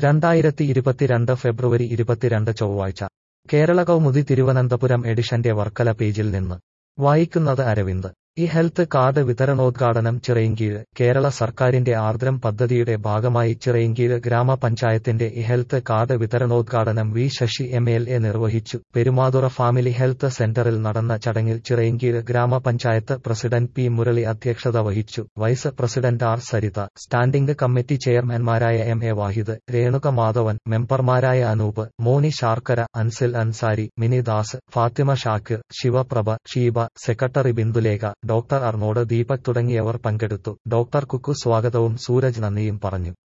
രണ്ടായിരത്തി ഇരുപത്തിരണ്ട് ഫെബ്രുവരി ഇരുപത്തിരണ്ട് ചൊവ്വാഴ്ച കേരള കൗമുദി തിരുവനന്തപുരം എഡിഷന്റെ വർക്കല പേജിൽ നിന്ന് വായിക്കുന്നത് അരവിന്ദ് ഇ ഹെൽത്ത് കാർഡ് വിതരണോദ്ഘാടനം ചിറയിൻകീഴ് കേരള സർക്കാരിന്റെ ആർദ്രം പദ്ധതിയുടെ ഭാഗമായി ചിറയിൻകീഴ് ഗ്രാമപഞ്ചായത്തിന്റെ ഇ ഹെൽത്ത് കാർഡ് വിതരണോദ്ഘാടനം V Sasi M L A നിർവഹിച്ചു പെരുമാതുറ ഫാമിലി ഹെൽത്ത് സെന്ററിൽ നടന്ന ചടങ്ങിൽ ചിറയിൻകീഴ് ഗ്രാമപഞ്ചായത്ത് പ്രസിഡന്റ് പി മുരളി അധ്യക്ഷത വഹിച്ചു vice president R Saritha standing committee ചെയർമാൻമാരായ എം എ വാഹിദ് രേണുക മാധവൻ മെമ്പർമാരായ അനൂപ് മോനി ശാർക്കര അൻസിൽ അൻസാരി മിനിദാസ് ഫാത്തിമ ഷാക്കിർ ശിവപ്രഭ ഷീബ സെക്രട്ടറി ബിന്ദുലേഖ ഡോക്ടർ അർണോഡ് ദീപക് തുടങ്ങിയവർ പങ്കെടുത്തു ഡോക്ടർ കുക്കു സ്വാഗതവും സൂരജ് നന്ദിയും പറഞ്ഞു